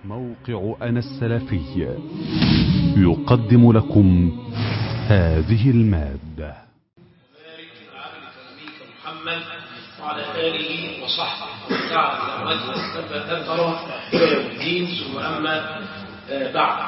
موقع أنا السلفي يقدم لكم هذه المادة محمد وعلى آله وصحبه ودعا بدعوته واستنبى أثره إلى يوم الدين ثم أما بعد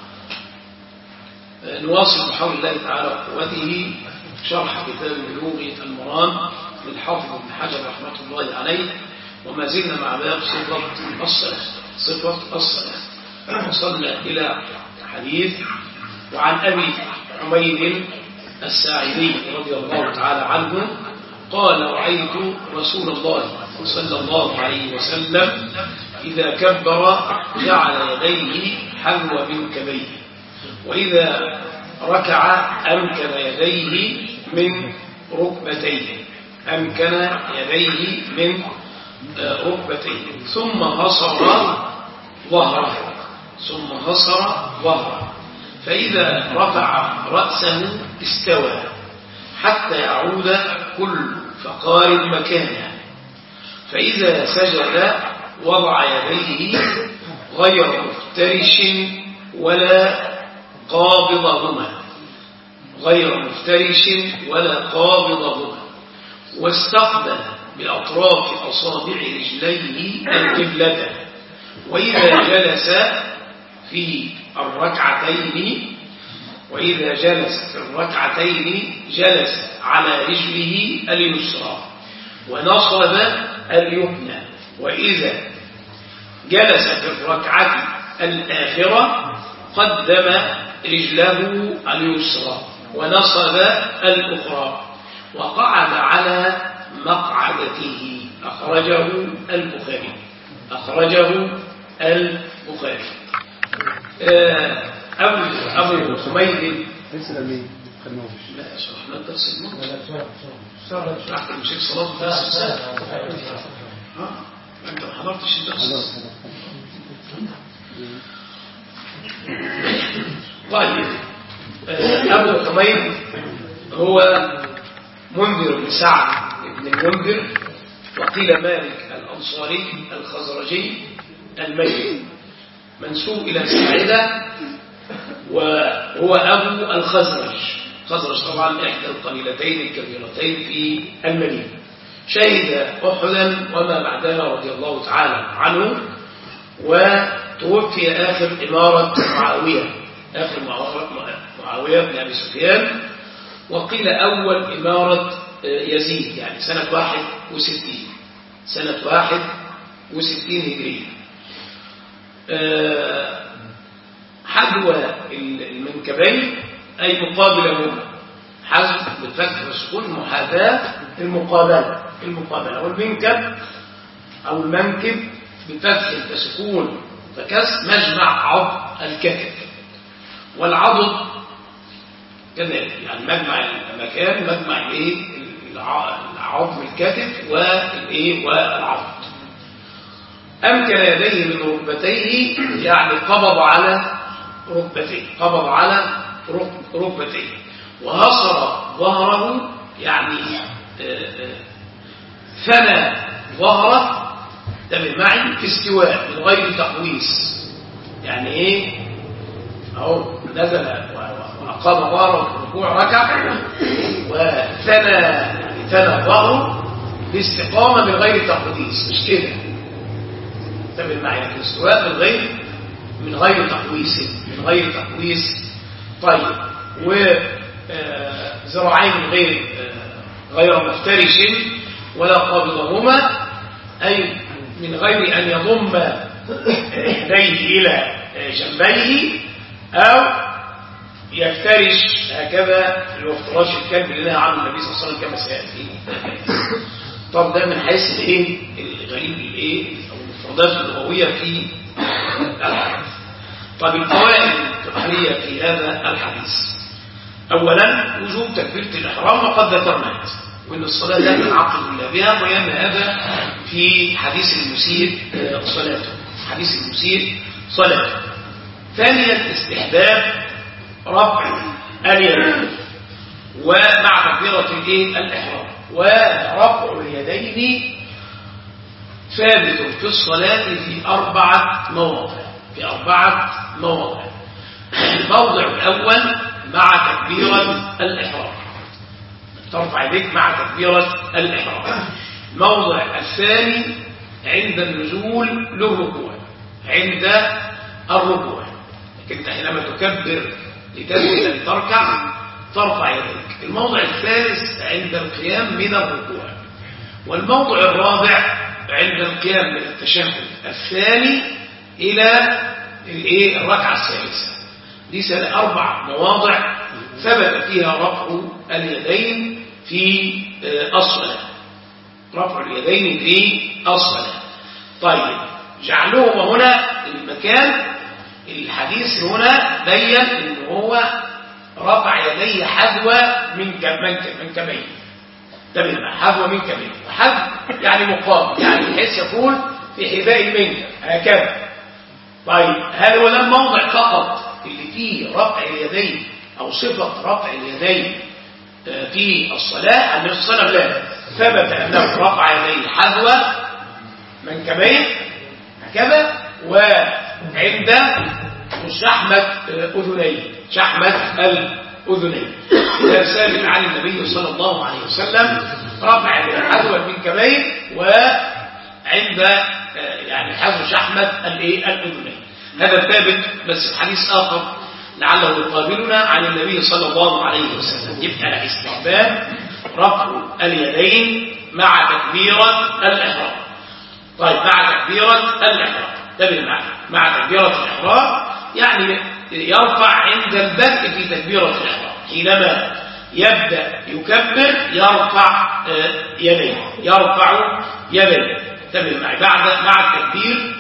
نواصل بحول الله تعالى وقوته شرح كتاب بلوغ المرام للحافظ ابن حجر رحمة الله عليه وما زلنا مع باب صفة الصلاة صفة الصلاة وصلنا إلى حديث وعن أبي حميد الساعدي رضي الله تعالى عنه قال رأيت رسول الله صلى الله عليه وسلم إذا كبر جعل يديه حذو منكبيه وإذا ركع أمكن يديه من ركبتيه أمكن يديه من ركبتيه ثم هصر ظهره ثم هصر ظهره فإذا رفع رأسه استوى حتى يعود كل فقار مكانه فإذا سجد وضع يديه غير مفترش ولا قابضهما غير مفترش ولا قابضهما واستقبل بأطراف أصابع رجليه القبلة وإذا جلس في الركعتين وإذا جلس في الركعتين جلس على رجله اليسرى ونصب اليمنى وإذا جلس في الركعة الآخرة قدم رجله اليسرى ونصب الأخرى وقعد على مقعدته أخرجه البخاري أخرجه البخاري أبو أبو حميد ليس لمين خلناهوش لا شرحنا درس الموت لا لا بسرعة شرحت المشيك صلاة درس الساعة ها أنت ما حضرتش الدرس طيب أبو حميد هو منذر بن سعد بن المنذر وقيل مالك الأنصاري الخزرجي الميت منسوب إلى ساعدة وهو أبو الخزرج خزرج طبعا إحدى القبيلتين الكبيرتين في المدينة شهد أحدا وما بعدها رضي الله تعالى عنه وتوفي آخر إمارة معاوية آخر معاوية بن أبي سفيان وقيل أول إمارة يزيد يعني سنة واحد وستين سنة واحد وستين هجرية حذو المنكبين أي مقابلهما حذو بالفتح والسكون محاذاة المقابلة المقابلة والمنكب أو المنكب بفتح وسكون فكس مجمع عض الكتف والعضد كذلك يعني مجمع المكان مجمع الايه عظم الكتف والايه والعضد أمكن يديه من ركبتيه يعني قبض على ركبتيه قبض على ركبتيه وهصر ظهره يعني ثنى ظهره تمام معي في استواء من غير تقويس يعني ايه اهو نزل وأقام ظهره في الركوع ركع وثنى يعني ثنى ظهره باستقامة من غير تقديس مش كده انتبه معي يعني الاستواء من غير من غير تقويس من غير تقويس طيب وذراعين من غير غير مفترش ولا قابضهما أي من غير أن يضم يديه إلى جنبيه أو يفترش هكذا اللي هو افتراش الكلب اللي نهى عنه النبي صلى الله عليه وسلم كما سيأتي طب ده من حيث الايه الغريب الايه او المفردات اللغويه في الحديث طب الفوائد الفقهيه في هذا الحديث اولا وجوب تكبيره الاحرام وقد ذكرناه وان الصلاه لا تنعقد الا بها ويان هذا في حديث المسيء صلاته حديث المسيء صلاته ثانيا استحباب رفع اليدين ومع تكبيرة الايه الإحرام ورفع اليدين ثابت في الصلاة في أربعة مواضع في أربعة مواضع الموضع الأول مع تكبيرة الإحرام ترفع يديك مع تكبيرة الإحرام الموضع الثاني عند النزول للركوع عند الركوع انت حينما تكبر لتنزل لتركع ترفع يديك الموضع الثالث عند القيام من الركوع والموضع الرابع عند القيام من التشهد الثاني إلى الايه الركعة الثالثة دي سنة أربع مواضع ثبت فيها رفع اليدين في الصلاة رفع اليدين في الصلاة طيب جعلهم هنا المكان الحديث هنا بين ان هو رفع يديه حذو من من كمين ده بالمعنى حذو من كمين حذو يعني مقام يعني بحيث يكون في حذاء المنكب هكذا طيب هل هو ده الموضع فقط اللي فيه رفع اليدين او صفه رفع اليدين في الصلاه النبي صلى الله عليه وسلم لا ثبت انه رفع يديه حذو من كمين هكذا وعند شحمة أذنيه شحمة الأذنين إذا ثابت عن النبي صلى الله عليه وسلم رفع الحذو من كمين وعند يعني حذو شحمة الأذنين هذا ثابت بس في حديث آخر لعله يقابلنا عن النبي صلى الله عليه وسلم يبقى استحباب رفع اليدين مع تكبيرة الإحرام طيب مع تكبيرة الإحرام ده بالمعنى مع تكبيرة الإحرام يعني يرفع عند البدء في تكبيرة الإحرام حينما يبدأ يكبر يرفع يديه يرفع يديه ده بالمعنى بعد مع التكبير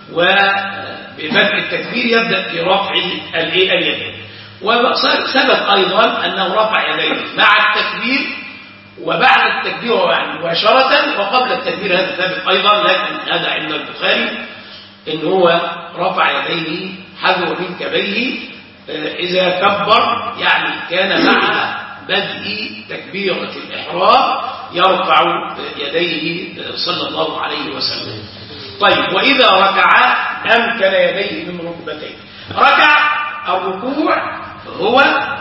وببدء التكبير يبدأ في رفع اليدين وثبت أيضا أنه رفع يديه مع التكبير وبعد التكبير مباشرة وقبل التكبير هذا ثابت أيضا لكن هذا عند البخاري إن هو رفع يديه حذو من كبيه إذا كبر يعني كان مع بدء تكبيرة الإحرام يرفع يديه صلى الله عليه وسلم طيب وإذا ركع أمكن يديه من ركبتيه ركع الركوع هو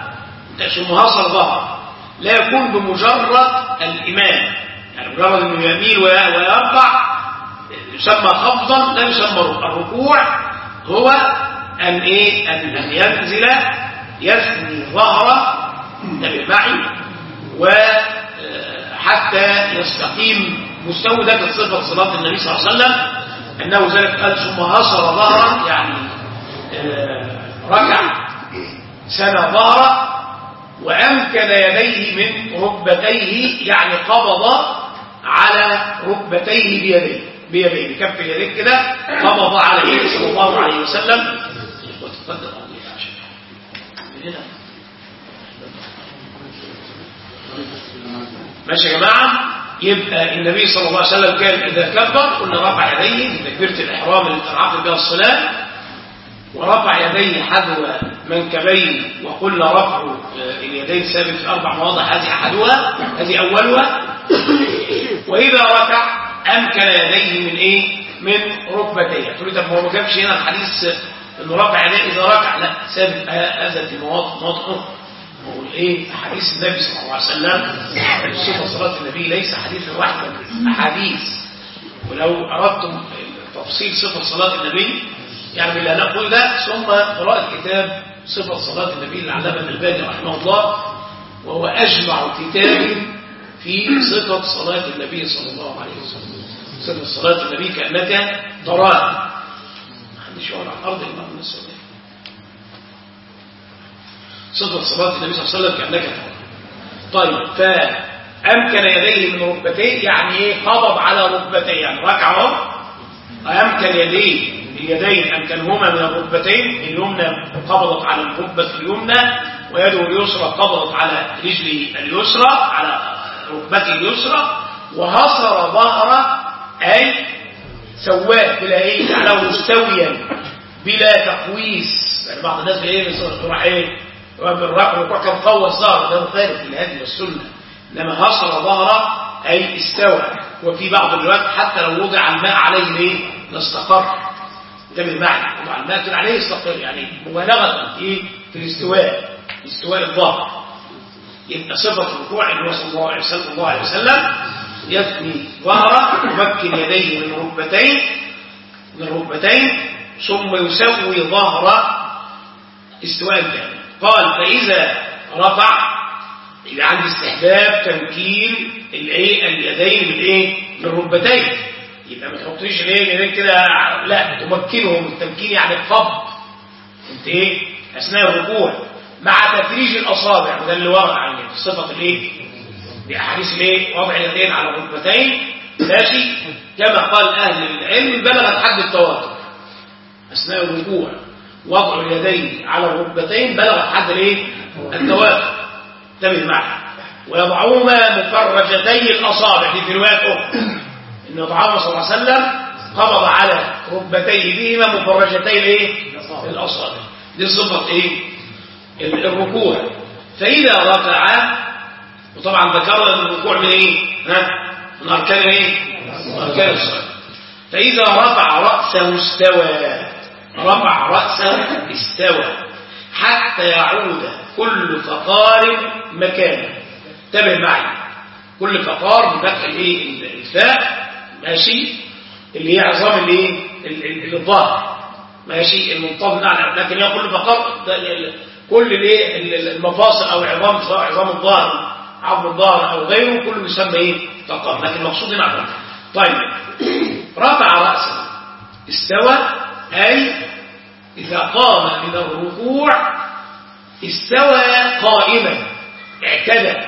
مهاصر ظهر لا يكون بمجرد الإمام يعني مجرد أنه يميل ويرفع يسمى خفضا لا يسمى الركوع هو أن إيه أن, أن ينزل يثني ظهره انتبه معي وحتى يستقيم مستوى ده كانت صفة صلاة النبي صلى الله عليه وسلم أنه ذلك قال ثم هصر ظهرا يعني ركع سنى ظهره وأمكن يديه من ركبتيه يعني قبض على ركبتيه بيديه بيديه بكف يديه كده قبض على ايده صلى الله عليه وسلم وتقدم هنا ماشي يا جماعه يبقى النبي صلى الله عليه وسلم كان اذا كبر قلنا رفع يديه من تكبيره الاحرام اللي تنعقد بها الصلاه ورفع يديه حذو منكبيه وقلنا رفع اليدين ثابت في اربع مواضع هذه احدها هذه اولها واذا ركع امكن يديه من ايه من ركبتيه تقول طب هو ما جابش هنا الحديث انه رفع يديه اذا ركع لا ثابت هذا في مواضع مواضع اخرى نقول ايه حديث النبي صلى الله عليه وسلم صفه صلاه النبي ليس حديثا واحدا احاديث ولو اردتم تفصيل صفه صلاه النبي يعني بالله نقول ده ثم قراءة كتاب صفة صلاة النبي العلامة الباني رحمه الله وهو أجمع كتاب في صفة صلاة النبي صلى الله عليه وسلم صفة صلاة النبي كأنك تراه محدش يقعد على الأرض إلا من الصلاة صفة صلاة النبي صلى الله عليه وسلم كأنك تراه طيب فأمكن يديه من ركبتيه يعني ايه قبض على ركبتيه يعني ركعه أمكن يديه اليدين أمكنهما من الركبتين اليمنى قبضت على الركبة اليمنى ويده اليسرى قبضت على رجله اليسرى على ركبته اليسرى وهصر ظهره أي سواه بلا إيه جعله مستويا بلا تقويس يعني بعض الناس بإيه تروح إيه بالركوع كان قوس ظهره ده مخالف للهدي والسنة إنما هصر ظهره أي استوى وفي بعض الروايات حتى لو وضع الماء عليه ليه لاستقر انتبه معي طبعا الماكل عليه يستقر يعني مبالغه في في الاستواء استواء الظهر يبقى صفه الركوع ان صلى الله عليه وسلم الله عليه وسلم يثني ظهره يمكن يديه من ركبتين من الركبتين ثم يسوي ظهره استواء كامل قال فإذا رفع إذا عندي استحباب تمكين الايه اليدين من ايه من الركبتين يبقى ما تحطيش الايه اليدين كده لا تمكنهم التمكين يعني القبض انت ايه اثناء الركوع مع تفريج الاصابع وده اللي ورد عن صفه الايه باحاديث الايه وضع اليدين على الركبتين ماشي كما قال اهل العلم بلغت حد التواتر اثناء الركوع وضع اليدين على الركبتين بلغت حد الايه التواتر انتبه معي ويضعهما مفرجتي الاصابع دي في روايه اخرى ان يضعهما صلى الله عليه وسلم قبض على ركبتيه بهما مفرجتي الايه الاصابع دي صفه ايه الركوع فاذا رفع وطبعا ذكرنا ان الركوع من ايه ها من اركان ايه من اركان الصلاه فاذا رفع راسه استوى رفع راسه استوى حتى يعود كل فقار مكانه انتبه معي كل فقار بفتح الايه الفاء ماشي اللي هي عظام الايه الظهر ماشي المنطبق على لكن هي كل فقار كل الايه المفاصل او العظام سواء عظام الظهر عظم الظهر او غيره كله يسمى ايه فقار لكن المقصود هنا عظام طيب رفع راسه استوى اي اذا قام من الركوع استوى قائما اعتدل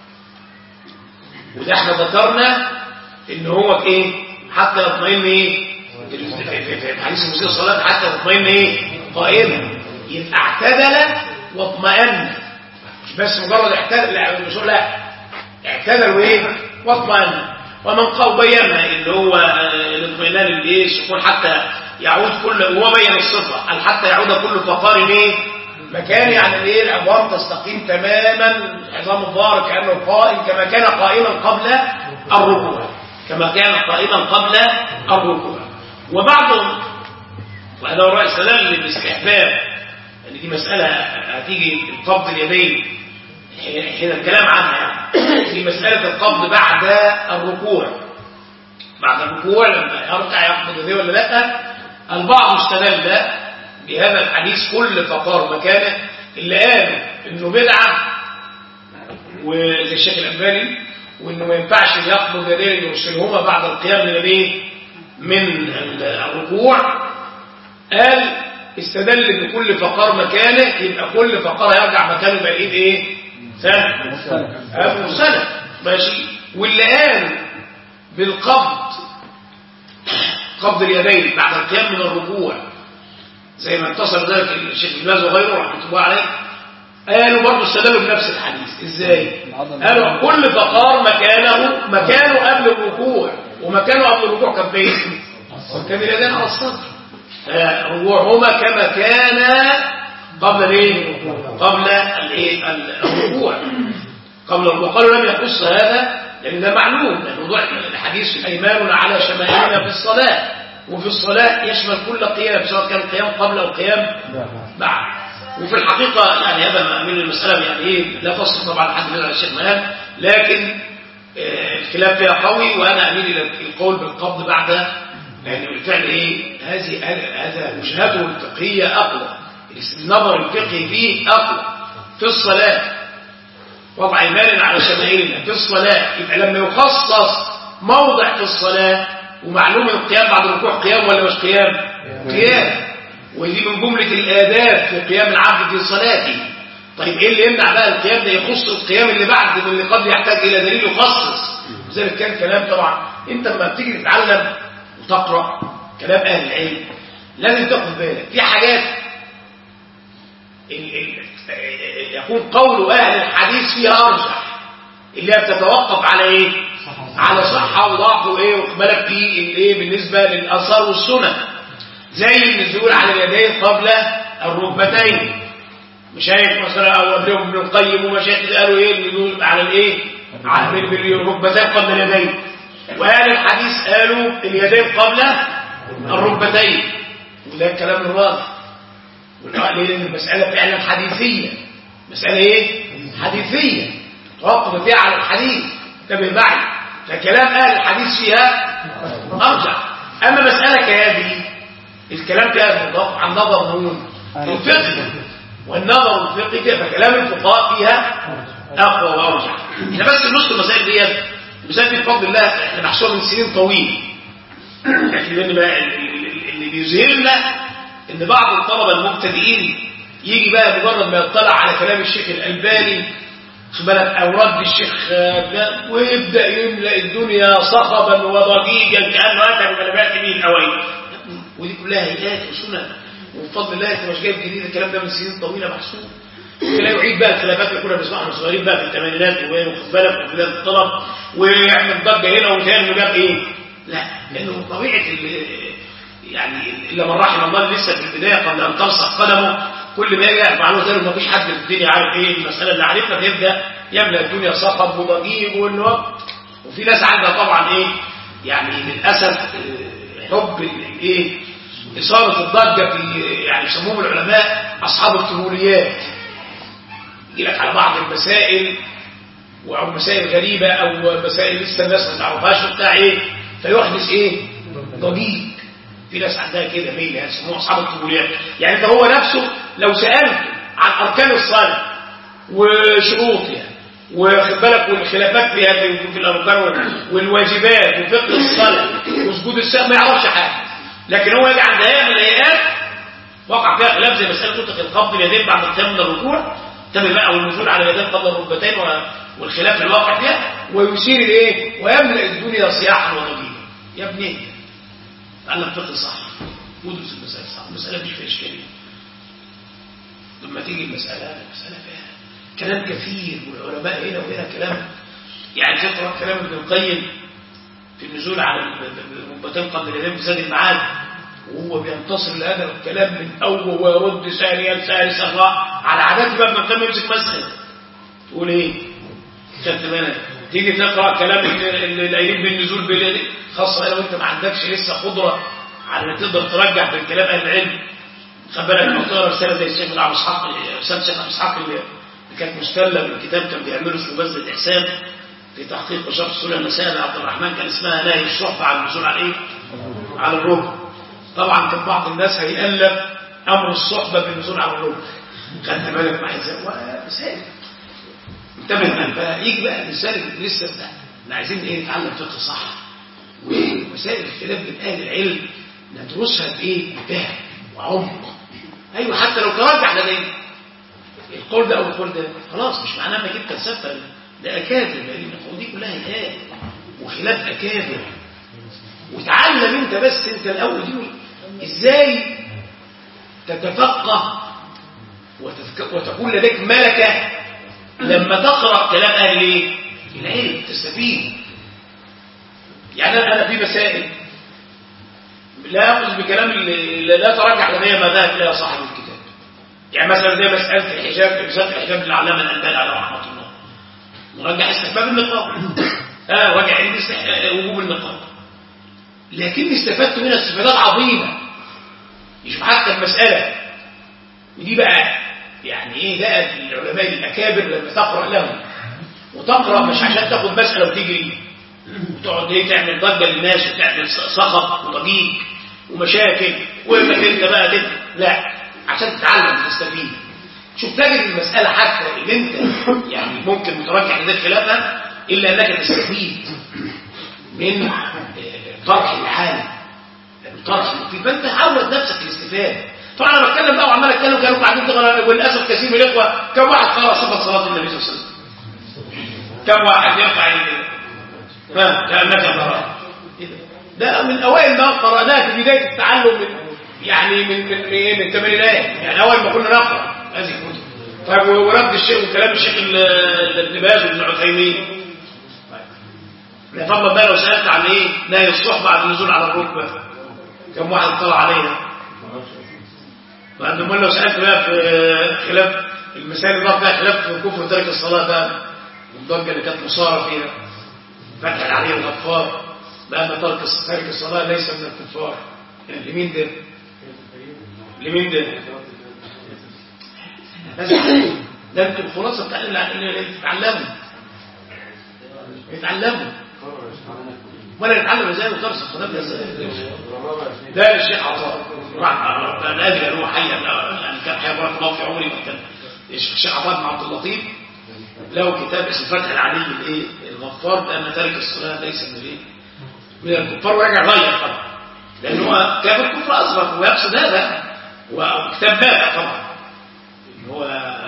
وده احنا ذكرنا ان هو في ايه حتى يطمئن ايه في حديث المسيح الصلاه حتى يطمئن ايه قائما يبقى اعتدل واطمئن مش بس مجرد اعتدل لا مش لا اعتدل وايه واطمئن ومن قال بينا اللي هو الاطمئنان الايه السكون حتى يعود كل هو بين الصفه قال حتى يعود كل فقار ايه مكان يعني الايه العظام تستقيم تماما عظام الظهر كانه قائم كما كان قائما قبل الركوع كما كان قائما قبل الركوع وبعضهم وهذا هو الراي السلام للاستحباب يعني دي مساله هتيجي قبض اليدين حين الكلام عنها في مساله القبض بعد الركوع بعد الركوع لما يركع يقبض يديه ولا لا البعض استدل بهذا الحديث كل فقار مكانه اللي قال انه بدعه وزي الشيخ الالباني وانه ما ينفعش يقبض يديه يرسلهما بعد القيام من الايه من الركوع قال استدل بكل فقار مكانه يبقى كل فقار يرجع مكانه يبقى الايد ايه سنه ابو سنه ماشي واللي قال بالقبض قبض اليدين بعد القيام من الركوع زي ما اتصل ذلك الشيخ ابن باز وغيره رحمه الله عليه قالوا برضه استدلوا بنفس الحديث ازاي قالوا كل فقار مكانه مكانه قبل الركوع ومكانه قبل الركوع كان فين كان اليدين على الصدر ركوعهما كما كان قبل الايه قبل الايه الركوع قبل الركوع قالوا لم يخص هذا لان ده معلوم موضوع الحديث ايمان على شمائلنا في الصلاه وفي الصلاة يشمل كل قيام سواء كان قيام قبل أو قيام بعد وفي الحقيقة يعني هذا من المسألة يعني إيه لا فصل طبعا حد من الشيخ مهان لكن الخلاف فيها قوي وأنا أميل إلى القول بالقبض بعد لأن بالفعل إيه هذه هذا وجهته الفقهية أقوى النظر الفقهي فيه أقوى في الصلاة وضع إيمان على شمائلنا في الصلاة يبقى لما يخصص موضع في الصلاة ومعلوم القيام بعد الركوع قيام ولا مش قيام قيام ودي من جملة الآداب في قيام العبد في صلاته طيب ايه اللي يمنع بقى القيام ده يخص القيام اللي بعد من اللي قد يحتاج الى دليل يخصص لذلك كان كلام طبعا انت لما بتيجي تتعلم وتقرا كلام اهل العلم لازم تاخد بالك في حاجات ال ال يكون قول اهل الحديث فيها ارجح اللي هي بتتوقف على ايه على صحة وضعف وايه واقبالك في الايه بالنسبة للآثار والسنن زي النزول على اليدين قبل الركبتين مشايخ مثلا او قبلهم ابن القيم ومشايخ قالوا ايه النزول على الايه على الركبتين قبل اليدين واهل الحديث قالوا اليدين قبل الركبتين وده الكلام الواضح والقائل ليه لان المساله فعلا حديثيه مساله ايه حديثيه توقف فيها على الحديث انتبه معي فكلام اهل الحديث فيها ارجح اما مساله كهذه الكلام فيها متوقف عن نظر مين الفقه والنظر الفقهي كده فكلام الفقهاء فيها اقوى وارجح احنا بس نذكر المسائل ديت المسائل دي بفضل الله احنا محسوبه من سنين طويله لكن لان بقى اللي بيظهر لنا ان بعض الطلبه المبتدئين يجي بقى مجرد ما يطلع على كلام الشيخ الالباني خد بالك او رد الشيخ ده ويبدا يملا الدنيا صخبا وضجيجا كانه اتى بكلمات به الاوائل ودي كلها هيئات وسنن وبفضل الله انت مش جايب جديد الكلام ده من سنين طويله محسوب لا يعيد بقى الخلافات اللي كنا بنسمعها واحنا صغيرين بقى في الثمانينات وخد بالك في بدايه الطلب ويعمل ضجه هنا وكان انه جاب ايه؟ لا لانه طبيعه يعني الا من رحم الله لسه في البدايه قبل ان تلصق قدمه كل ما يجي معلومه ذلك ما فيش حد في الدنيا عارف ايه المساله اللي عارفها فيبدا يملا الدنيا صخب وضجيج وانه وفي ناس عندها طبعا ايه يعني للاسف حب الايه اثاره الضجه في يعني يسموهم العلماء اصحاب الطفوليات يجي لك على بعض المسائل او مسائل غريبه او مسائل لسه الناس ما تعرفهاش وبتاع ايه فيحدث ايه ضجيج في ناس عندها كده ميل يعني يسموها اصحاب الطفوليات يعني انت هو نفسه لو سالت عن اركان الصلاه وشروطها واخد بالك والخلافات فيها في, في الاركان والواجبات وفقه الصلاه وسجود السهو ما يعرفش حاجه لكن هو يجي عند ايه من الايات وقع فيها خلاف زي مساله قلت القبض اليدين بعد القيام من الركوع تم بقى والنزول على اليدين قبل الركبتين والخلاف الواقع فيها ويشير الايه ويملا الدنيا صياحا وضجيجا يا ابني تعلم فقه صح ودرس المسائل صح المساله مش فيها اشكاليه لما تيجي المساله المساله فيها كلام كثير والعلماء هنا وهنا كلام يعني تقرا كلام ابن القيم في النزول على الركبتين قبل اليدين بزاد المعاد وهو بينتصر لهذا الكلام من اول ويرد ثانيا ثالثا رابعا على عادات بقى ابن القيم يمسك مسجد تقول ايه؟ خدت بالك تيجي تقرا كلام اللي قايلين بالنزول باليدين خاصه لو انت ما عندكش لسه قدره على ان تقدر ترجع بين كلام اهل العلم خد بالك لما تقرا رساله زي الشيخ ابو اسحاق استاذ الشيخ ابو اسحاق اللي كانت مستلة من كتاب كان بيعمله اسمه بذل الاحسان في تحقيق وشرح سنن المسائل عبد الرحمن كان اسمها نهي الشرف على النزول على ايه؟ على الركن طبعا كان بعض الناس هيألف امر الصحبه بالنزول على الركن خدت بالك معايا ازاي؟ مسائل انتبه من فيجي بقى الانسان اللي لسه ده احنا عايزين ايه نتعلم فقه صح ومسائل الخلاف بين اهل العلم ندرسها بايه؟ بفهم وعمق ايوه حتى لو ترجح لدينا القول ده او القول ده خلاص مش معناه انك انت تسفل ده اكابر لان دي كلها هيئات وخلاف اكابر وتعلم انت بس انت الاول دي ازاي تتفقه وتفك... وتكون لديك ملكه لما تقرا كلام اهل ايه العلم تستفيد يعني انا في مسائل لا اخذ بكلام اللي لا ترجح لدي ما ذهب الى صاحب الكتاب يعني مثلا زي مساله الحجاب مساله الحجاب للعلامه الالباني على رحمه الله نرجح استحباب النقاب اه رجع وجوب النقاب لكني استفدت منها استفادات عظيمه مش حتى المساله ودي بقى يعني ايه بقى العلماء الاكابر لما تقرا لهم وتقرا مش عشان تاخد مساله وتجري وتقعد ايه تعمل ضجه للناس وتعمل صخب وضجيج ومشاكل وانك انت بقى كده لا عشان تتعلم وتستفيد شوف تجد المساله حتى اللي انت يعني ممكن مترجح لذلك خلافها الا انك تستفيد من طرح الحال الطرح المفيد فانت عود نفسك الاستفاده طبعا انا بتكلم بقى وعمال اتكلم كانوا قاعدين تغير وللاسف كثير من الاخوه كم واحد قرا صفه صلاه النبي صلى الله عليه وسلم كم واحد يرفع يده ما كانك ترى ده من اوائل ما قراناه في بدايه التعلم من يعني من من ايه من الثمانينات يعني اول ما كنا نقرا هذه الكتب طيب ورد الشيخ وكلام الشيخ ابن باز وابن عثيمين لا فضل بقى لو سالت عن ايه نهي الصحبه عن النزول على الركبه كم واحد طلع عليها وعندما لو سالت بقى في خلاف المسائل اللي فيها خلاف في كفر ترك الصلاه بقى الضجه اللي كانت مصاره فيها فتح عليه الغفار بأن ترك ترك الصلاة ليس من الكفار يعني لمين ده لمين ده؟ لازم ده انتوا الخلاصه بتاع اللي اللي تتعلموا يتعلموا ولا يتعلم ازاي ودرس الصلاه ده ازاي ده الشيخ عطاء راح انا ادري ان هو حي يعني كان حي بارك الله في عمري كان الشيخ عطاء بن عبد اللطيف له كتاب اسمه فتح العلي الايه الغفار بان تارك الصلاه ليس من الايه من الكفار ورجع غير طبعا لان هو كافر كفر اصغر ويقصد هذا وكتاب بارع طبعا هو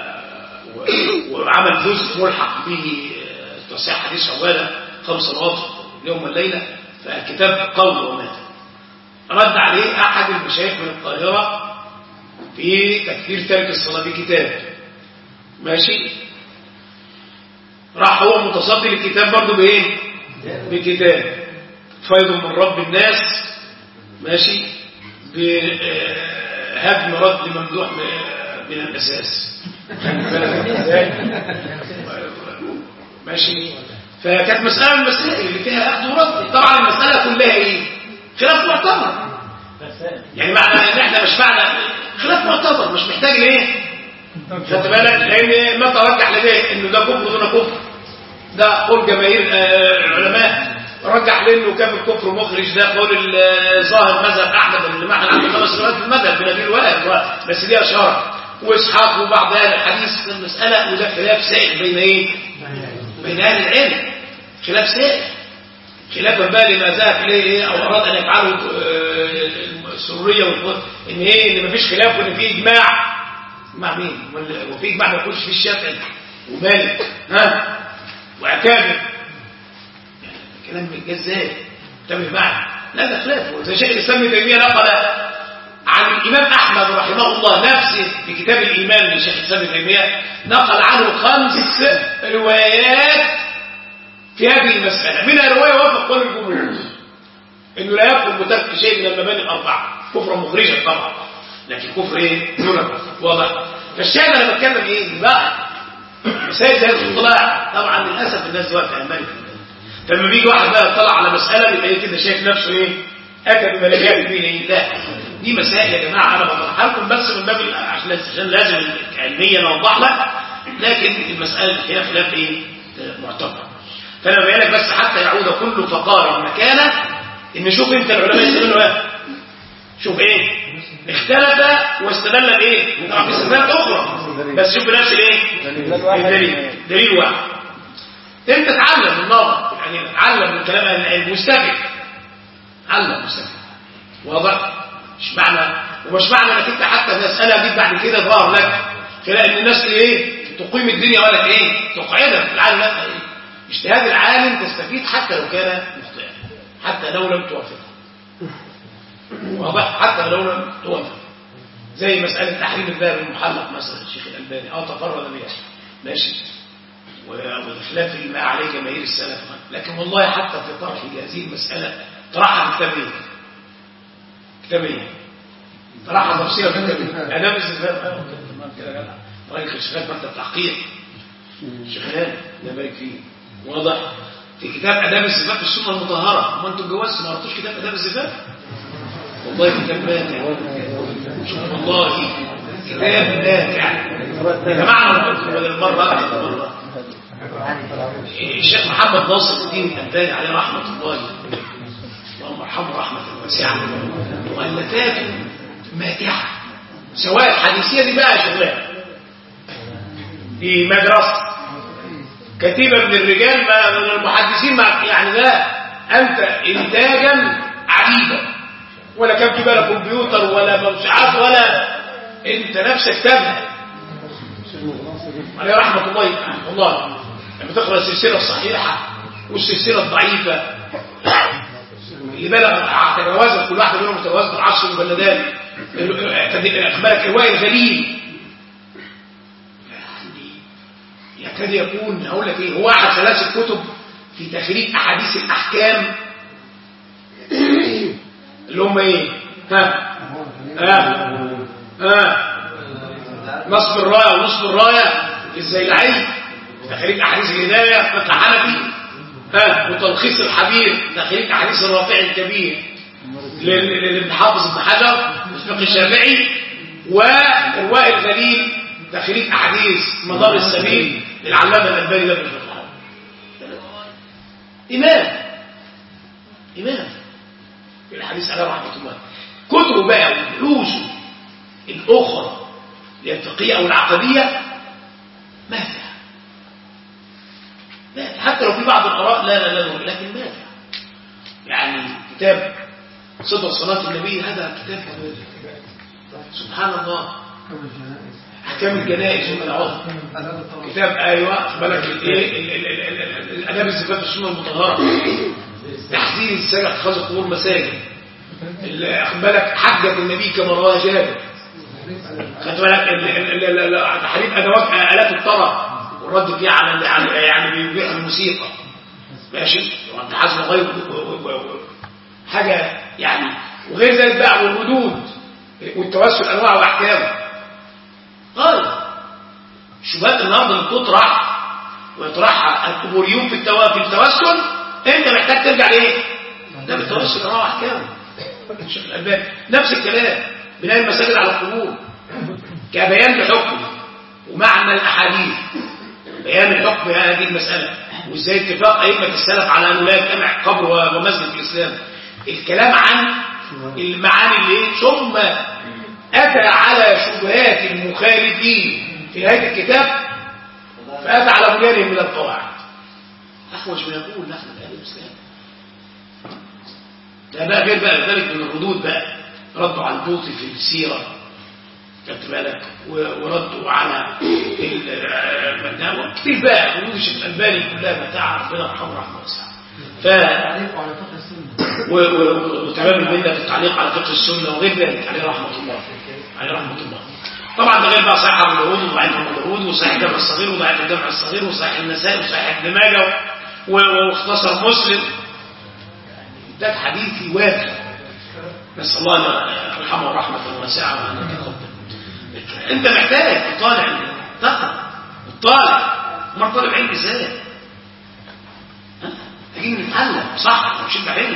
وعمل جزء ملحق به تصحيح حديث عباده خمس صلوات اليوم والليله فكتاب قول ومات رد عليه احد المشايخ من القاهره في تكفير تارك الصلاه بكتاب ماشي راح هو متصدي للكتاب برضه بايه بكتاب فيض من رب الناس ماشي بهدم رد ممدوح من الاساس ماشي فكانت مسألة من المسائل اللي فيها أخذ ورد طبعا المسألة كلها إيه خلاف معتبر يعني معنى إن إحنا مش معنى خلاف معتبر مش محتاج لإيه خدت بالك لأن ما ترجح لده إنه ده كفر دون كفر ده قول جماهير العلماء رجح لانه كان الكفر مخرج ده قول الظاهر مذهب احمد اللي معنا عنده خمس روايات في المذهب بنبيل وائل بس دي اشهر واسحاق وبعض اهل الحديث في المساله وده خلاف سائغ بين ايه؟ بين اهل العلم خلاف سائغ خلافا بقى لما ذهب اليه ايه او اراد ان يفعله السريه والفضل ان ايه ان مفيش خلاف وان في اجماع مع مين؟ وفي اجماع ما يقولش في الشافعي ومالك ها واكابر كلام ازاي انتبه معي لا ده خلاف وزي شيخ الاسلام ابن تيميه نقل عن الامام احمد رحمه الله نفسه في كتاب الايمان لشيخ الاسلام ابن تيميه نقل عنه خمس روايات في هذه المساله منها روايه وافق قول الجمهور انه لا يكفر بترك شيء من المباني الاربعه كفرا مخرجا طبعا لكن كفر ايه دون كفر واضح فالشاهد انا بتكلم ايه بقى مسائل زي الاطلاع طبعا للاسف الناس دلوقتي عمال لما بيجي واحد بقى يطلع على مسألة بيبقى ايه كده شايف نفسه ايه أتى بملكات بين ايه لا دي مسائل يا جماعة أنا بطرحها لكم بس من باب عشان عشان لازم علميا أوضح لك لكن المسألة فيها خلاف ايه معتبر فأنا ببين لك بس حتى يعود كل فقار مكانه إن شوف أنت العلماء يستدلوا ايه شوف ايه اختلف واستدل بايه طبعا في استدلالات أخرى بس شوف بنفس الايه الدليل دليل واحد انت تعلم النظر يعني تعلم من كلام المستفد علم مستفد واضح مش معنى ومش معنى انك انت حتى المساله دي بعد كده ظهر لك تلاقي ان الناس ايه تقيم الدنيا ولا ايه تقعدها العالم لا ايه اجتهاد العالم تستفيد حتى لو كان مخطئا حتى لو لم توافقه واضح حتى لو لم توافق زي مساله تحريم الذهب المحلق مثلا الشيخ الالباني اه تفرد بها ماشي وخلاف ما عليه جماهير السلف لكن والله حتى في طرح هذه المسألة طرحها كتابين كتابين طرحها تفسيرا كتابين أدام الزفاف رايك الشغال مكتب تحقيق شغال لا بارك فيه واضح في كتاب أداب الزفاف في السنة المطهرة ما انتم جوازتوا ما قرأتوش كتاب أداب الزفاف والله كتاب ماتع والله كتاب ماتع يا جماعة المرة أكثر مرة الشيخ محمد ناصر الدين الألباني عليه رحمة الله اللهم ارحمه رحمة واسعة مؤلفات ماتعة سواء الحديثية دي بقى شغلها دي مدرسة كتيبة من الرجال من المحدثين يعني ده أنت إنتاجا عجيبا ولا كان في بالك كمبيوتر ولا موسوعات ولا أنت نفسك تبنى عليه رحمة الله الله لما تقرأ السلسلة الصحيحة والسلسلة الضعيفة اللي بلغ تجاوزت كل واحدة منهم تجاوزت العشر مجلدات بالك رواية غليل يكاد يكون هقول لك ايه هو احد ثلاث كتب في تخريج احاديث الاحكام اللي هم ايه ها ها ها نصب الرايه ونصب الرايه الزيلعي تخريج احاديث الهدايه فقه حنفي ها وتلخيص الحبير تخريج احاديث الرافع الكبير لابن حافظ ابن حجر الفقه الشافعي وإرواء الغليل تخريج أحاديث مدار السبيل للعلامة الألباني ده في الفتح إمام إمام في الحديث عليه رحمة الله كتبه بقى ودروسه الأخرى الفقهية أو العقدية ماذا ماذا حتى لو في بعض الآراء لا لا لا لكن ماذا يعني كتاب صدر صلاة النبي هذا كتاب سبحان الله أحكام الجنائز ومن العظم كتاب أيوة بالك الإيه ال- ال- ال- ال- الآداب الزكاة السنة المطهرة تحذير السجع اتخاذ قبور مساجد ال- أخد بالك حجة النبي كما رواه جابر خدت بالك ال- ال- ال- ال- تحريم أدوات آلات الطرب والرد فيها على ال- على يعني بيبيع الموسيقى ماشي وأنت حسب غير و- و- و- حاجة يعني وغير ذلك بقى والردود والتوسل أنواع وأحكامه غالب شبهات النهارده اللي بتطرح ويطرحها القبوريون في التوا... في التوسل انت محتاج ترجع لايه؟ ده بالتوسل رواه احكامه الشيخ الالباني نفس الكلام بناء المساجد على القبور كبيان لحكم ومعنى الاحاديث بيان الحكم في هذه المساله وازاي اتفاق ائمه السلف على انه لا يجتمع قبر و- ومسجد في الاسلام الكلام عن المعاني اللي إيه؟ ثم أتى على شبهات المخالفين في نهاية الكتاب فأتى على بنيانهم من القواعد أحوج ما يقول نحن أهل الإسلام ده بقى غير بقى ذلك من الردود بقى ردوا على البوطي في السيرة خدت بالك و- وردوا على ال- ده كتير بقى ردود الشيخ الألباني كلها متاع ربنا يرحمه رحمه واسعة ف تعليق على فقه السنة و- و- وتمام المنة في التعليق على فقه السنة وغير ذلك عليه رحمة الله عليه رحمة الله طبعا ده غير بقى صحيح ابو داوود وضعيف ابو داوود وصحيح الجامع الصغير وضعيف الجامع الصغير وصحيح النسائي وصحيح ابن ماجه و- واختصر مسلم ده حديثي وافي نسال الله ان يرحمه رحمه واسعه وان يتقبل انت محتاج تطالع تقرا تطالع ما طالب علم ازاي ها؟ محتاجين نتعلم صح مش انت علم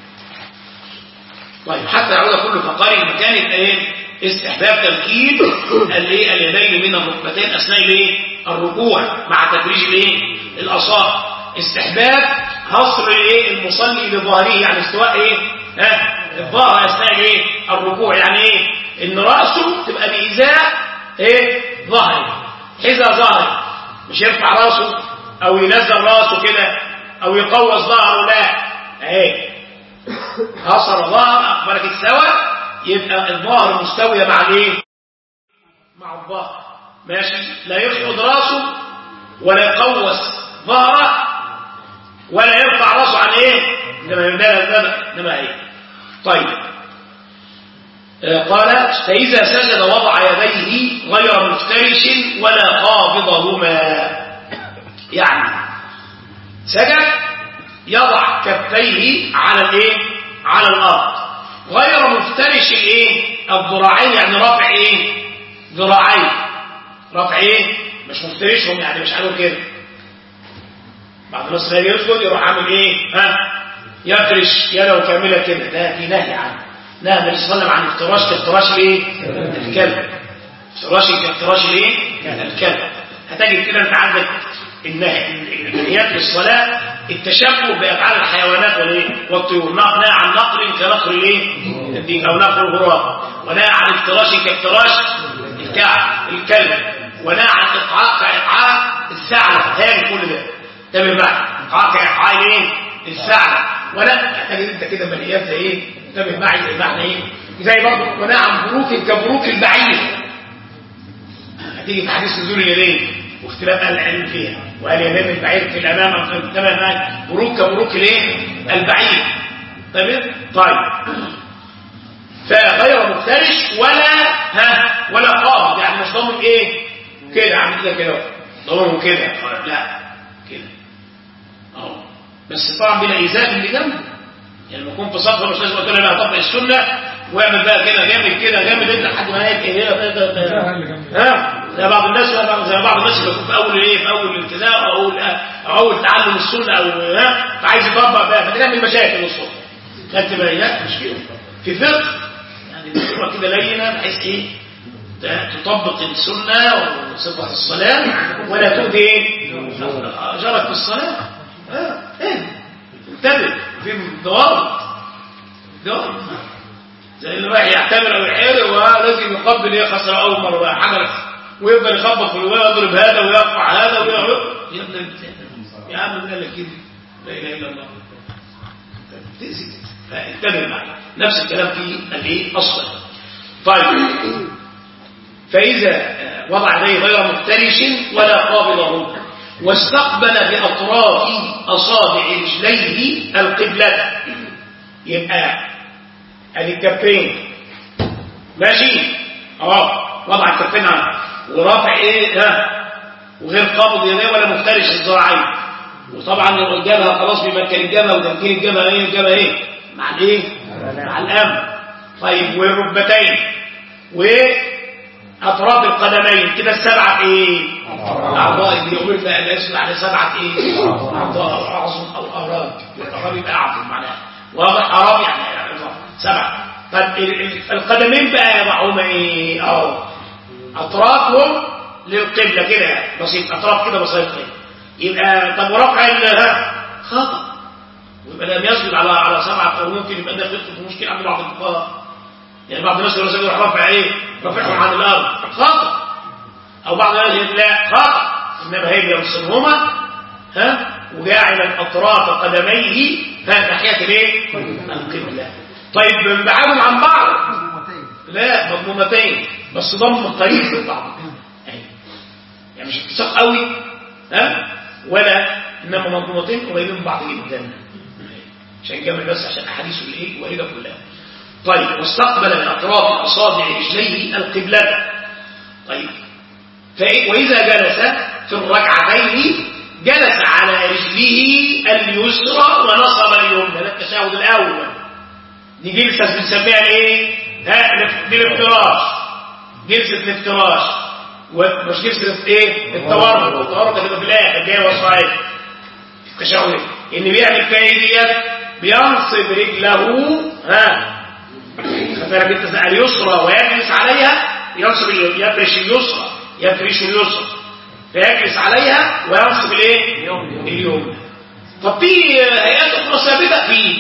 طيب حتى يعود كل فقار مكان الايه استحباب تركيب الايه اليدين من الركبتين اثناء الايه الركوع مع تدريج الايه الاصابع استحباب حصر الايه المصلي بظهره يعني استواء ايه ها الظهر اثناء الايه الركوع يعني ايه ان راسه تبقى بإزاء ايه ظهري حذاء ظهري مش يرفع راسه او ينزل راسه كده او يقوس ظهره لا اهي حصر ظهر أخبرك استوى يبقى الظهر مستوية مع الايه مع الظهر ماشي لا يخفض راسه ولا يقوس ظهره ولا يرفع راسه عن ايه انما انما انما ايه طيب آه، قال فإذا سجد وضع يديه غير مفترش ولا قابضهما يعني سجد يضع كفيه على الايه على الارض غير مفترش الايه الذراعين يعني رفع ايه ذراعين رفع ايه مش مفترشهم يعني مش عامل كده بعد الناس لا يسجد يروح عامل ايه ها يفرش يده كامله كده ده في نهي عنه نهى النبي صلى الله عليه وسلم عن افتراش كافتراش الايه الكلب افتراش كافتراش الايه الكلب هتجد كده انت عندك النهي النهيات للصلاه التشبه بافعال الحيوانات والايه والطيور نهى عن نقر كنقر الايه الديك او نقر الغراب ونهى عن افتراش كافتراش الكعب الكلب ونهى عن اقعاء كاقعاء الثعلب هاني كل ده انتبه معي اقعاء كاقعاء الايه الثعلب ولا تجد انت كده مليات زي ايه انتبه معي زي ما احنا ايه زي برضه ونهى عن بروك كبروك البعير هتيجي في حديث نزول اليدين واختلاف اهل العلم فيها وهل يدين البعير في الامام ام في الامام معي بروك كبروك الايه البعير طيب طيب فغير مفترش ولا ها ولا قابض يعني مش ضامن ايه كده عامل كده كده ضامنه كده لا كده اهو بس طبعا بلا ايذاء اللي جنبه يعني لما يكون في صف مش لازم قلت له انا هطبق السنه واعمل بقى كده جامد كده جامد انت لحد ما هيك ايه ها زي بعض الناس زي بعض الناس اللي يكون في اول ايه في اول الالتزام او اول او اول تعلم السنه او ها فعايز يطبق بقى فتعمل مشاكل الصبح خدت بالك مش كده في فقه يعني بصوره كده لينه بحيث ايه تطبق السنة وصفة الصلاة ولا تؤذي جارك في الصلاة اه ايه انتبه في ضوابط ضوابط زي اللي رايح يعتمر او يحير ولازم يقبل ايه خسر اول مره بقى حجر ويفضل يخبط في الولاء ويضرب هذا ويقطع هذا ويعرف يا ابن يا عم قال لك كده لا اله الا الله تأذي فانتبه معي نفس الكلام في الايه اصلا طيب فاذا وضع يديه غير مفترش ولا قابضه واستقبل باطراف اصابع رجليه القبله يبقى ادي الكفين ماشي اه وضع الكفين عنه ورافع ايه ها وغير قابض يديه ولا مفترش الذراعين وطبعا الجبهه خلاص بيمكن الجبهه وتمكين الجبهه ايه الجبهه ايه مع الايه مع الامن طيب والركبتين واطراف القدمين كده السبعه ايه اعضاء اللي امرنا ان يسمع على سبعه ايه اعضاء او اعظم او اراد الاعراب يبقى اعظم معناها واضح اراب يعني سبعه طب القدمين بقى يضعهم ايه اه اطرافهم للقبله كده بسيط اطراف كده بسيط كده يبقى طب ورفع ها خطا ويبقى لم يسجد على على سبعه او ممكن يبقى ده في مشكله عند بعض الفقهاء يعني بعض الناس يقول يروح رافع ايه رافعهم عن الارض خطا او بعض الناس يقول لا خطا انما هي ينصبهما ها وجاعل اطراف قدميه ها ناحيه الايه القبله طيب بعدهم عن بعض لا مضمومتين بس ضم قريب من بعض يعني مش اتساق قوي ها ولا انما مضمومتين قريبين من بعض جدا عشان نكمل بس عشان احاديث الايه وارده كلها طيب واستقبل من اطراف اصابع رجليه القبله طيب واذا جلس في الركعتين جلس على رجله اليسرى ونصب اليمنى ده التشهد الاول دي جلسه بنسميها الايه ها دي الافتراش جلسه الافتراش ومش جلسه ايه التورط التورط هتبقى في الاخر جاي وصايد التشهد ان بيعمل فيها ايه ديت بينصب رجله ها خفرك انت اليسرى ويجلس عليها ينصب يفرش اليسرى يفرش اليسرى فيجلس عليها وينصب الايه اليمنى طب في هيئات اخرى ثابته في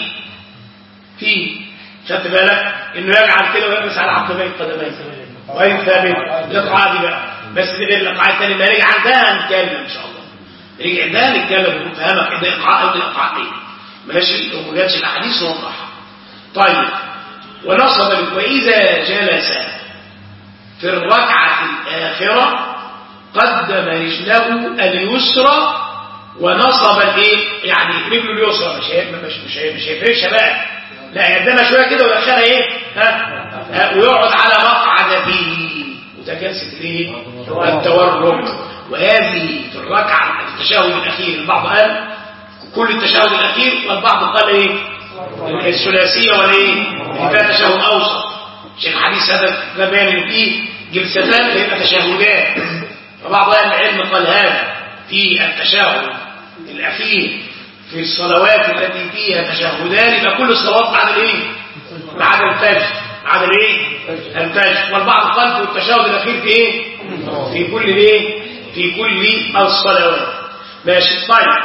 في خدت بالك انه يجعل كده ويجلس على عقبين قدمين وين ثابت الاقعاء دي بقى بس دي الاقعاء الثاني ما رجع ده نتكلم ان شاء الله رجع ده نتكلم ونفهمك ده اقعاء او الاقعاء ايه ماشي وما جاتش الاحاديث نوضحها طيب ونصب واذا جلس في الركعه الاخره قدم رجله اليسرى ونصب الايه يعني رجله اليسرى مش هي مش مش هي مش هيفرشها بقى لا يقدمها شويه كده ويدخلها ايه ها, ها ويقعد على مقعدته وده جلسه الايه التورك وهذه في الركعه التشهد الاخير البعض قال كل التشهد الاخير والبعض قال ايه الثلاثيه والايه فيها تشهد اوسط عشان الحديث هذا زمان فيه جلستان هيبقى تشهدات فبعض اهل العلم قال هذا في التشهد الاخير في الصلوات التي فيها تشهدان يبقى كل الصلوات بعد الايه بعد الفجر بعد الايه الفجر والبعض قال في التشهد الاخير في ايه في كل ايه في كل الصلوات ماشي طيب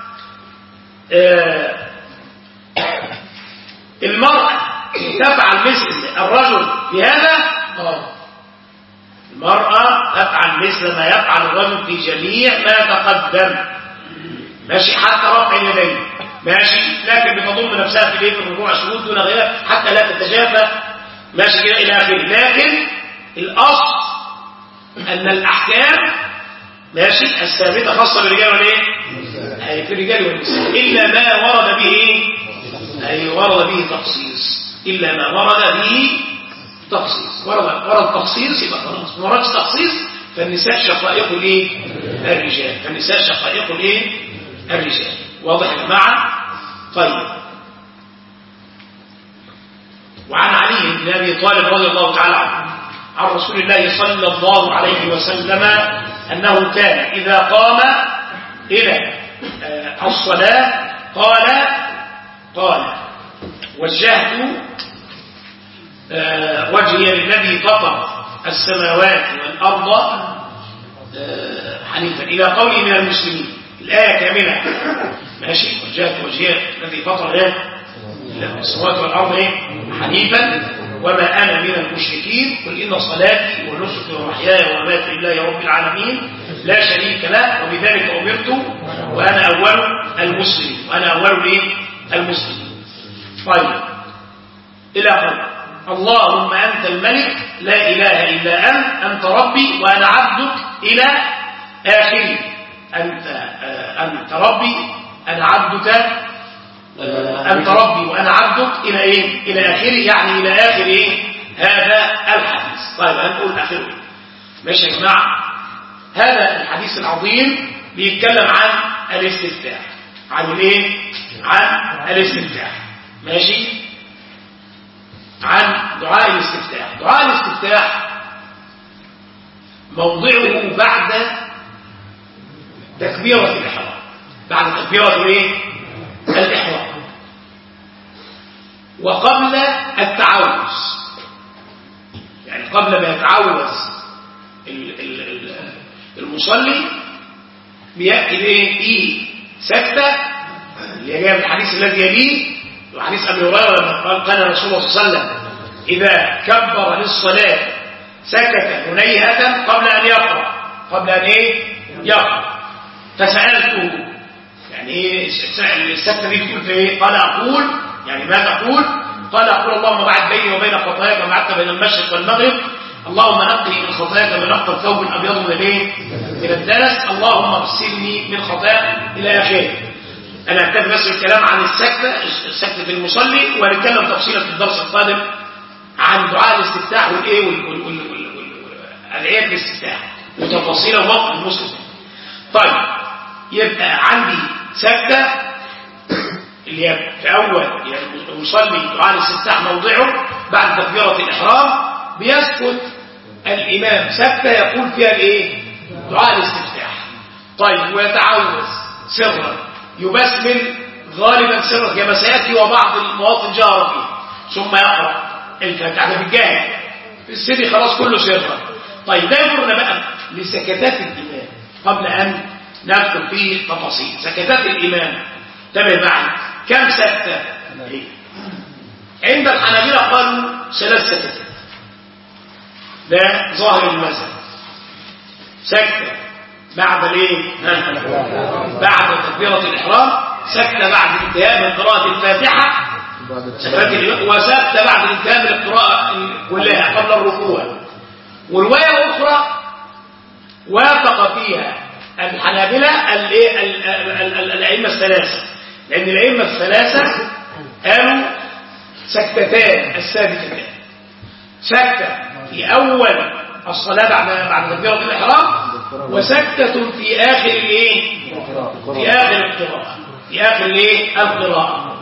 آه المرأة تفعل مثل الرجل في هذا اه المرأة تفعل مثل ما يفعل الرجل في جميع ما تقدم ماشي حتى رفع اليدين ماشي لكن بتضم نفسها في بيت الركوع سجود دون غيرها حتى لا تتجافى ماشي كده الى اخره لكن الاصل ان الاحكام ماشي الثابته خاصه بالرجال والايه؟ اي في الرجال والنساء الا ما ورد به اي ورد به تخصيص الا ما ورد به تخصيص ورد ورد تخصيص يبقى خلاص ما وردش تخصيص فالنساء شقائق الايه؟ الرجال فالنساء شقائق الايه؟ الرجال واضح يا جماعه؟ طيب وعن علي بن ابي طالب رضي الله تعالى عنه عن رسول الله صلى الله عليه وسلم انه كان اذا قام الى الصلاه قال قال وجهت وجهي للذي فطر السماوات والأرض آه، حنيفا إلى قوله من المسلمين الآية كاملة ماشي وجهت وجهه الذي فطر إيه؟ السماوات والأرض إيه؟ حنيفا وما أنا من المشركين قل إن صلاتي ونسكي ومحياي ومماتي لله رب العالمين لا شريك له وبذلك أمرت وأنا أول المسلمين وأنا أول إيه؟ المسلمين طيب إلى قول اللهم أنت الملك لا إله إلا أنت أنت ربي وأنا عبدك إلى آخره أنت آه، أنت ربي أنا عبدك آه، أنت ربي وأنا عبدك إلى إيه؟ إلى آخره يعني إلى آخر إيه؟ هذا الحديث طيب هنقول آخره إيه؟ ماشي يا جماعة هذا الحديث العظيم بيتكلم عن الاستفتاح عن الايه عن الاستفتاح ماشي عن دعاء الاستفتاح دعاء الاستفتاح موضعه بعد تكبيرة الإحرام بعد تكبيرة الايه الإحرام وقبل التعوذ يعني قبل ما يتعوذ ال- ال- ال- المصلي بيأتي بايه في سكتة اللي هي جايه من الحديث الذي يليه وحديث أبي هريرة لما قال قال رسول الله صلى الله عليه وسلم إذا كبر للصلاة سكت هنيهة قبل أن يقرأ قبل أن إيه يقرأ فسألته يعني إيه السكتة دي بتقول في إيه قال أقول يعني ما تقول قال أقول اللهم بعد بيني وبين خطاياك كما بعدت بين المشرق والمغرب اللهم نقني من خطاياك من نقط ثوب أبيض من الايه من الدنس اللهم اغسلني من خطاياك إلى آخره أنا أكتب بس الكلام عن السكتة السكتة المصلي وهنتكلم تفصيلا في الدرس القادم عن دعاء الاستفتاح والإيه وال- وال- وال- وال- وال- أدعية الاستفتاح وتفاصيل موقف المسلم طيب يبقى عندي سكتة اللي هي في أول يعني المصلي دعاء الاستفتاح موضعه بعد تكبيرة الإحرام بيسكت الإمام سكتة يقول فيها الإيه؟ دعاء الاستفتاح طيب ويتعوذ سرا يبسمل غالبا سرا كما سيأتي وبعض المواطن جهر فيه ثم يقرأ الفاتحة ده في الجاهل في السري خلاص كله سرا طيب ده يمرنا بقى لسكتات الإمام قبل أن ندخل في تفاصيل سكتات الإمام تابع معي كم سكتة إيه؟ عند الحنابلة قالوا ثلاث سكتات ده ظاهر المذهب سكتة بعد الايه ها؟ بعد تكبيرة الإحرام سكتة بعد انتهاء من قراءة الفاتحة سكتة الإمام، وسكتة بعد انتهاء من القراءة كلها قبل الركوع والرواية أخرى وافق فيها الحنابلة الإيه؟ ال- ال- ال- الأئمة الثلاثة لأن الأئمة الثلاثة قالوا سكتتان السادستان سكتة في أول الصلاة بعد بعد تكبيرة الإحرام وسكتة في آخر الإيه؟ في آخر القراءة في آخر الإيه؟ القراءة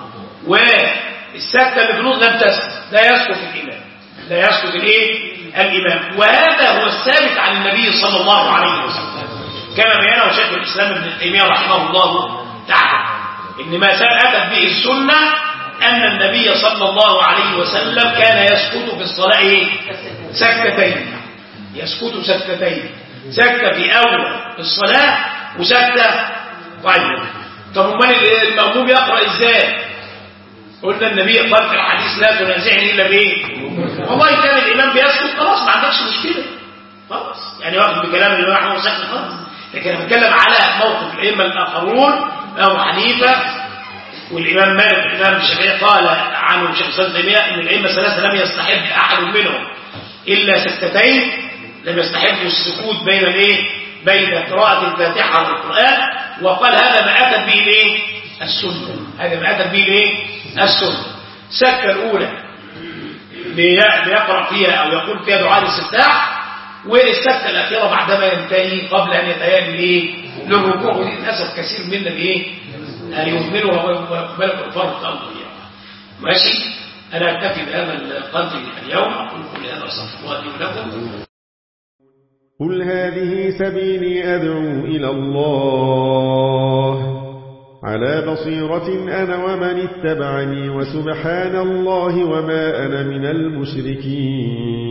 والسكتة اللي في النص لم تسكت لا يسكت الإمام لا يسكت الإيه؟ الإمام وهذا هو الثابت عن النبي صلى الله عليه وسلم كما بيانه شيخ الإسلام ابن تيمية رحمه الله تعالى إن ما أتت به السنة أن النبي صلى الله عليه وسلم كان يسكت في الصلاة إيه؟ سكتتين يسكت سكتتين سكتة في أول الصلاة وسكتة طيب طب امال المأموم يقرأ إزاي؟ قلنا النبي قال في الحديث لا تنازعني إلا بإيه؟ والله كان الإمام بيسكت خلاص ما عندكش مشكلة خلاص يعني واخد بكلام الإمام أحمد وسكت خلاص لكن أنا بتكلم على موقف الأئمة الآخرون أبو حنيفة والإمام مالك الإمام الشافعي قال عنه شيخ الإسلام تيمية إن الأئمة الثلاثة لم يستحب أحد منهم إلا سكتتين لم يستحبوا السكوت بين الايه بين قراءة الفاتحة والقرآن وقال هذا ما أتت به الايه السنة هذا ما أتت به الايه السنة السكتة الأولى لي- ليقرأ فيها أو يقول فيها دعاء الاستفتاح والسكتة الأخيرة بعدما ينتهي قبل أن يتهيأ لإيه للركوع ودي للأسف كثير منا بإيه أن يهملها ويقبل فرق أمر يعني ماشي أنا أكتفي بهذا القدر اليوم أقول كل هذا أستغفر الله لي ولكم قل هذه سبيلي أدعو إلى الله على بصيرة أنا ومن اتبعني وسبحان الله وما أنا من المشركين